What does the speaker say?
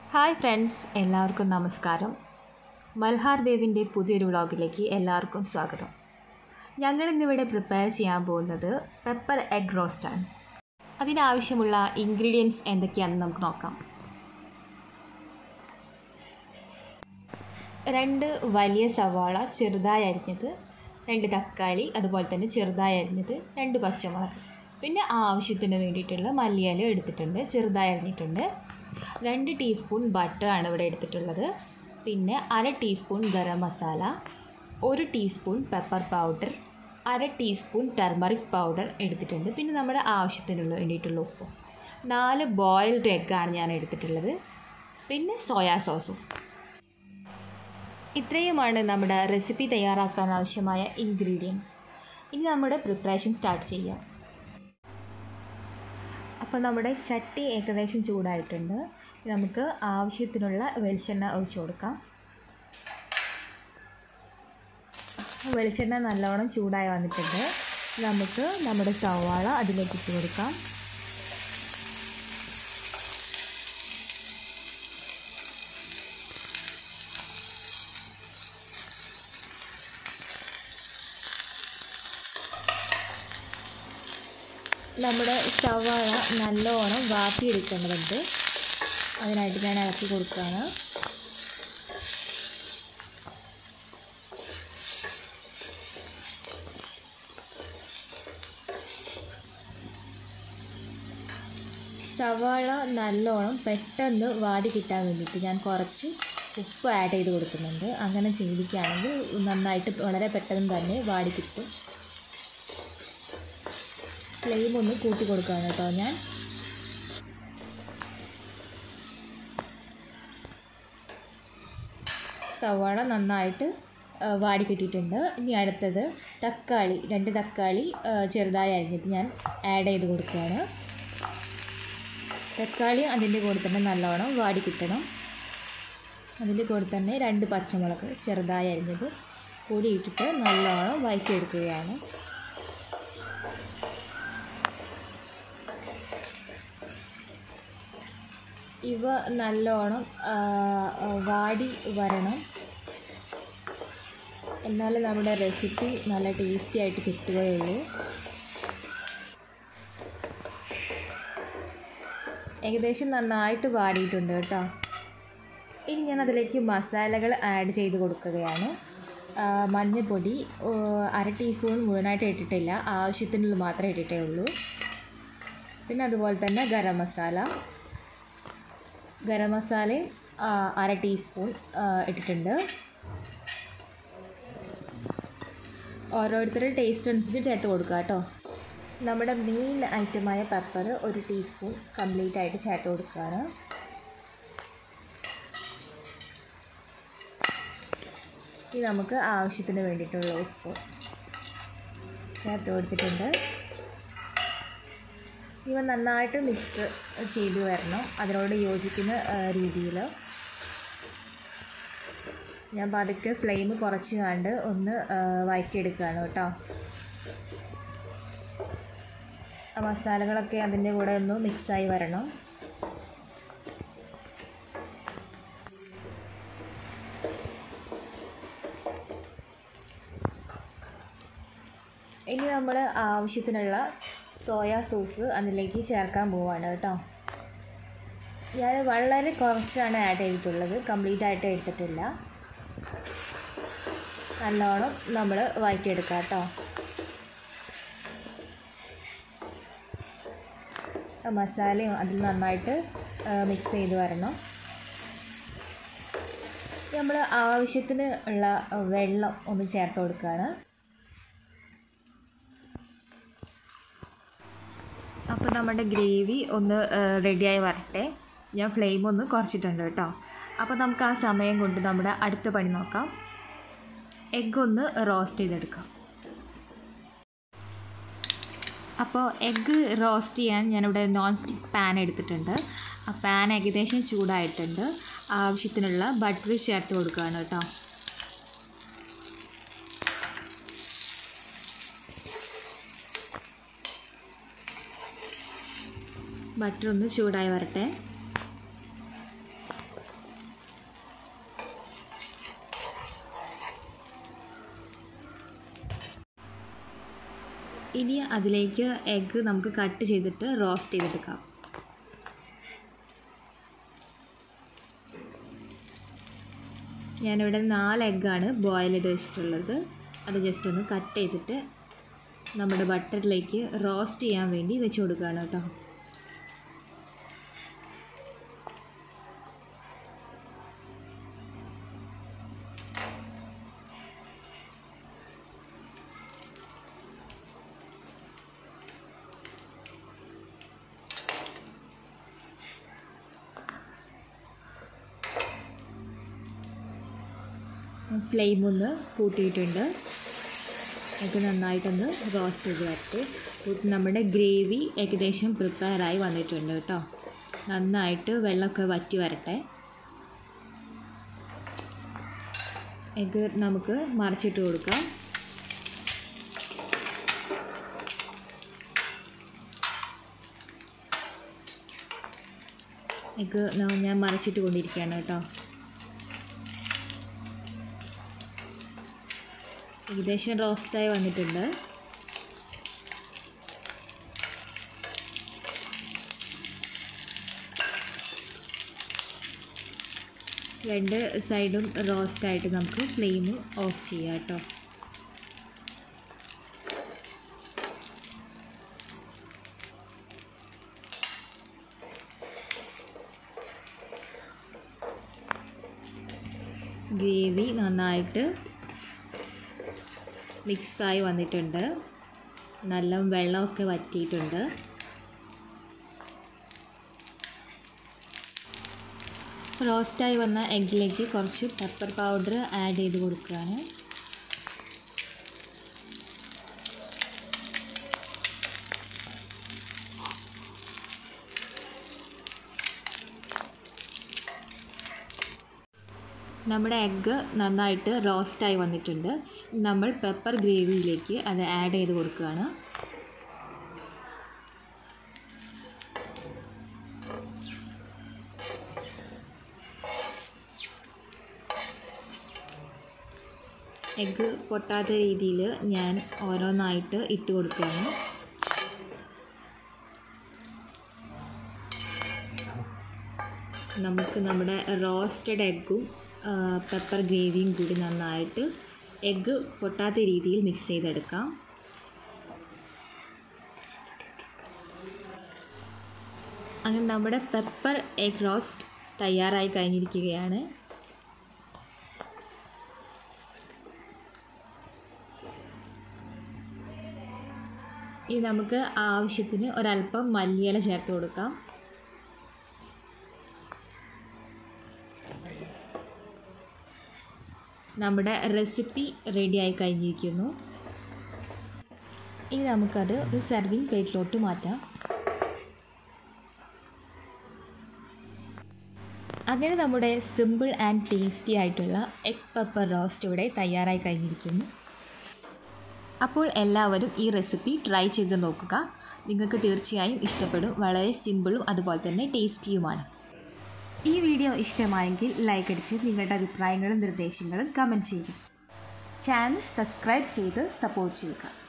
hi friends എല്ലാവർക്കും നമസ്കാരം മൽഹാർ ദേവിൻ്റെ പുതിയൊരു വ്ളോഗിലേക്ക് എല്ലാവർക്കും സ്വാഗതം ഞങ്ങൾ ഇന്നിവിടെ പ്രിപ്പയർ ചെയ്യാൻ പോകുന്നത് പെപ്പർ എഗ് റോസ്റ്റാണ് അതിനാവശ്യമുള്ള ഇൻഗ്രീഡിയൻസ് എന്തൊക്കെയാണെന്ന് നമുക്ക് നോക്കാം രണ്ട് വലിയ സവാള ചെറുതായി അരിഞ്ഞത് രണ്ട് തക്കാളി അതുപോലെ തന്നെ ചെറുതായി അരിഞ്ഞത് രണ്ട് പച്ചമുളക് പിന്നെ ആവശ്യത്തിന് വേണ്ടിയിട്ടുള്ള മല്ലിയില എടുത്തിട്ടുണ്ട് ചെറുതായി അരിഞ്ഞിട്ടുണ്ട് രണ്ട് ടീസ്പൂൺ ബട്ടറാണ് ഇവിടെ എടുത്തിട്ടുള്ളത് പിന്നെ അര ടീസ്പൂൺ ഗരം മസാല ഒരു ടീസ്പൂൺ പെപ്പർ പൗഡർ അര ടീസ്പൂൺ ടെർമറിക് പൗഡർ എടുത്തിട്ടുണ്ട് പിന്നെ നമ്മുടെ ആവശ്യത്തിനുള്ള വേണ്ടിയിട്ടുള്ള ഉപ്പ് നാല് ബോയിൽഡ് എഗ്ഗാണ് ഞാൻ എടുത്തിട്ടുള്ളത് പിന്നെ സോയാ സോസും ഇത്രയുമാണ് നമ്മുടെ റെസിപ്പി തയ്യാറാക്കാൻ ആവശ്യമായ ഇൻഗ്രീഡിയൻസ് ഇനി നമ്മുടെ പ്രിപ്പറേഷൻ സ്റ്റാർട്ട് ചെയ്യാം അപ്പോൾ നമ്മുടെ ചട്ടി ഏകദേശം ചൂടായിട്ടുണ്ട് നമുക്ക് ആവശ്യത്തിനുള്ള വെളിച്ചെണ്ണ ഒഴിച്ചു കൊടുക്കാം വെളിച്ചെണ്ണ നല്ലോണം ചൂടായി വന്നിട്ടുണ്ട് നമുക്ക് നമ്മുടെ സവാള അതിലേക്ക് ഇട്ട് കൊടുക്കാം നമ്മുടെ സവാള നല്ലോണം വാട്ടിയെടുക്കേണ്ടതുണ്ട് അതിനായിട്ട് ഞാൻ ഇളക്കി കൊടുക്കുകയാണ് സവാള നല്ലോണം പെട്ടെന്ന് വാടി കിട്ടാൻ വേണ്ടിയിട്ട് ഞാൻ കുറച്ച് ഉപ്പ് ആഡ് ചെയ്ത് കൊടുക്കുന്നുണ്ട് അങ്ങനെ ചെയ്തിക്കുകയാണെങ്കിൽ നന്നായിട്ട് വളരെ പെട്ടെന്ന് തന്നെ വാടി കിട്ടും ഫ്ലെയിം ഒന്ന് കൂട്ടി കൊടുക്കുകയാണ് കേട്ടോ ഞാൻ സവാള നന്നായിട്ട് വാടി കിട്ടിയിട്ടുണ്ട് ഇനി അടുത്തത് തക്കാളി രണ്ട് തക്കാളി ചെറുതായി അരിഞ്ഞിട്ട് ഞാൻ ആഡ് ചെയ്ത് കൊടുക്കുകയാണ് തക്കാളി അതിൻ്റെ കൂടെ തന്നെ നല്ലോണം വാടി കിട്ടണം അതിൻ്റെ കൂടെ തന്നെ രണ്ട് പച്ചമുളക് ചെറുതായി അരിഞ്ഞത് കൂടി ഇട്ടിട്ട് നല്ലോണം വഴറ്റിയെടുക്കുകയാണ് ഇവ നല്ലോണം വാടി വരണം എന്നാലേ നമ്മുടെ റെസിപ്പി നല്ല ടേസ്റ്റി ആയിട്ട് കിട്ടുകയുള്ളൂ ഏകദേശം നന്നായിട്ട് വാടിയിട്ടുണ്ട് കേട്ടോ ഇനി ഞാൻ അതിലേക്ക് മസാലകൾ ആഡ് ചെയ്ത് കൊടുക്കുകയാണ് മഞ്ഞൾപ്പൊടി അര ടീസ്പൂൺ മുഴുവനായിട്ട് ഇട്ടിട്ടില്ല ആവശ്യത്തിനുള്ള മാത്രമേ ഇട്ടിട്ടേ ഉള്ളൂ പിന്നെ അതുപോലെ തന്നെ ഗരം മസാല ഗരം മസാല അര ടീസ്പൂൺ ഇട്ടിട്ടുണ്ട് ഓരോരുത്തരുടെ ടേസ്റ്റ് അനുസരിച്ച് ചേർത്ത് കൊടുക്കുക കേട്ടോ നമ്മുടെ മെയിൻ ഐറ്റമായ പെപ്പർ ഒരു ടീസ്പൂൺ കംപ്ലീറ്റ് ആയിട്ട് ചേർത്ത് കൊടുക്കുകയാണ് ഇനി നമുക്ക് ആവശ്യത്തിന് വേണ്ടിയിട്ടുള്ള ഉപ്പ് ചേർത്ത് കൊടുത്തിട്ടുണ്ട് ഇവ നന്നായിട്ട് മിക്സ് ചെയ്ത് വരണം അതിനോട് യോജിക്കുന്ന രീതിയിൽ ഞാൻ പതുക്കെ ഫ്ലെയിം കുറച്ച് കണ്ട് ഒന്ന് വഴറ്റിയെടുക്കുകയാണ് കേട്ടോ മസാലകളൊക്കെ അതിൻ്റെ കൂടെ ഒന്ന് മിക്സായി വരണം ഇനി നമ്മൾ ആവശ്യത്തിനുള്ള സോയാ സോസ് അതിലേക്ക് ചേർക്കാൻ പോവാണ് കേട്ടോ ഞാൻ വളരെ കുറച്ചാണ് ആഡ് ചെയ്തിട്ടുള്ളത് കംപ്ലീറ്റ് ആയിട്ട് എടുത്തിട്ടില്ല നല്ലോണം നമ്മൾ വഴറ്റിയെടുക്കുക കേട്ടോ മസാലയും അതിൽ നന്നായിട്ട് മിക്സ് ചെയ്ത് വരണം നമ്മൾ ആവശ്യത്തിന് ഉള്ള വെള്ളം ഒന്ന് ചേർത്ത് കൊടുക്കുകയാണ് അപ്പോൾ നമ്മുടെ ഗ്രേവി ഒന്ന് റെഡിയായി വരട്ടെ ഞാൻ ഫ്ലെയിം ഒന്ന് കുറച്ചിട്ടുണ്ട് കേട്ടോ അപ്പോൾ നമുക്ക് ആ സമയം കൊണ്ട് നമ്മുടെ അടുത്ത പണി നോക്കാം എഗ്ഗ് ഒന്ന് റോസ്റ്റ് ചെയ്തെടുക്കാം അപ്പോൾ എഗ്ഗ് റോസ്റ്റ് ചെയ്യാൻ ഞാനിവിടെ നോൺ സ്റ്റിക്ക് പാൻ എടുത്തിട്ടുണ്ട് ആ പാൻ ഏകദേശം ചൂടായിട്ടുണ്ട് ആവശ്യത്തിനുള്ള ബട്ടർ ചേർത്ത് കൊടുക്കുകയാണ് കേട്ടോ ബട്ടർ ഒന്ന് ചൂടായി വരട്ടെ ഇനി അതിലേക്ക് എഗ്ഗ് നമുക്ക് കട്ട് ചെയ്തിട്ട് റോസ്റ്റ് ചെയ്തെടുക്കാം ഞാനിവിടെ നാല് എഗ്ഗാണ് ബോയിൽ ചെയ്ത് വെച്ചിട്ടുള്ളത് അത് ജസ്റ്റ് ഒന്ന് കട്ട് ചെയ്തിട്ട് നമ്മുടെ ബട്ടറിലേക്ക് റോസ്റ്റ് ചെയ്യാൻ വേണ്ടി വെച്ച് കൊടുക്കുകയാണ് കേട്ടോ ഫ്ലെയിം ഒന്ന് കൂട്ടിയിട്ടുണ്ട് ഇത് നന്നായിട്ടൊന്ന് റോസ്റ്റ് ചെയ്ത് വരട്ടെ നമ്മുടെ ഗ്രേവി ഏകദേശം പ്രിപ്പയറായി വന്നിട്ടുണ്ട് കേട്ടോ നന്നായിട്ട് വെള്ളമൊക്കെ വറ്റി വരട്ടെ ഇത് നമുക്ക് മറിച്ചിട്ട് കൊടുക്കാം ഇത് ഞാൻ മറിച്ചിട്ട് കൊണ്ടിരിക്കുകയാണ് കേട്ടോ ഏകദേശം റോസ്റ്റായി വന്നിട്ടുണ്ട് രണ്ട് സൈഡും റോസ്റ്റായിട്ട് നമുക്ക് ഫ്ലെയിം ഓഫ് ചെയ്യാം കേട്ടോ ഗ്രേവി നന്നായിട്ട് മിക്സായി വന്നിട്ടുണ്ട് നല്ല വെള്ളമൊക്കെ വറ്റിയിട്ടുണ്ട് റോസ്റ്റായി വന്ന എഗ്ഗിലേക്ക് കുറച്ച് പെപ്പർ പൗഡർ ആഡ് ചെയ്ത് കൊടുക്കുകയാണ് നമ്മുടെ എഗ്ഗ് നന്നായിട്ട് റോസ്റ്റായി വന്നിട്ടുണ്ട് നമ്മൾ പെപ്പർ ഗ്രേവിയിലേക്ക് അത് ആഡ് ചെയ്ത് കൊടുക്കുകയാണ് എഗ്ഗ് പൊട്ടാത്ത രീതിയിൽ ഞാൻ ഓരോന്നായിട്ട് ഇട്ട് കൊടുക്കുകയാണ് നമുക്ക് നമ്മുടെ റോസ്റ്റഡ് എഗ്ഗും പെപ്പർ ഗ്രേവിയും കൂടി നന്നായിട്ട് എഗ്ഗ് പൊട്ടാത്ത രീതിയിൽ മിക്സ് ചെയ്തെടുക്കാം അങ്ങനെ നമ്മുടെ പെപ്പർ എഗ് റോസ്റ്റ് തയ്യാറായി കഴിഞ്ഞിരിക്കുകയാണ് ഇനി നമുക്ക് ആവശ്യത്തിന് ഒരല്പം മല്ലിയില ചേർത്ത് കൊടുക്കാം നമ്മുടെ റെസിപ്പി റെഡിയായി കഴിഞ്ഞിരിക്കുന്നു ഇനി നമുക്കത് ഒരു സെർവിങ് പ്ലേറ്റിലോട്ട് മാറ്റാം അങ്ങനെ നമ്മുടെ സിമ്പിൾ ആൻഡ് ടേസ്റ്റി ആയിട്ടുള്ള എഗ് പെപ്പർ റോസ്റ്റ് ഇവിടെ തയ്യാറായി കഴിഞ്ഞിരിക്കുന്നു അപ്പോൾ എല്ലാവരും ഈ റെസിപ്പി ട്രൈ ചെയ്ത് നോക്കുക നിങ്ങൾക്ക് തീർച്ചയായും ഇഷ്ടപ്പെടും വളരെ സിമ്പിളും അതുപോലെ തന്നെ ടേസ്റ്റിയുമാണ് ഈ വീഡിയോ ഇഷ്ടമായെങ്കിൽ ലൈക്ക് അടിച്ച് നിങ്ങളുടെ അഭിപ്രായങ്ങളും നിർദ്ദേശങ്ങളും കമൻറ്റ് ചെയ്യുക ചാനൽ സബ്സ്ക്രൈബ് ചെയ്ത് സപ്പോർട്ട് ചെയ്യുക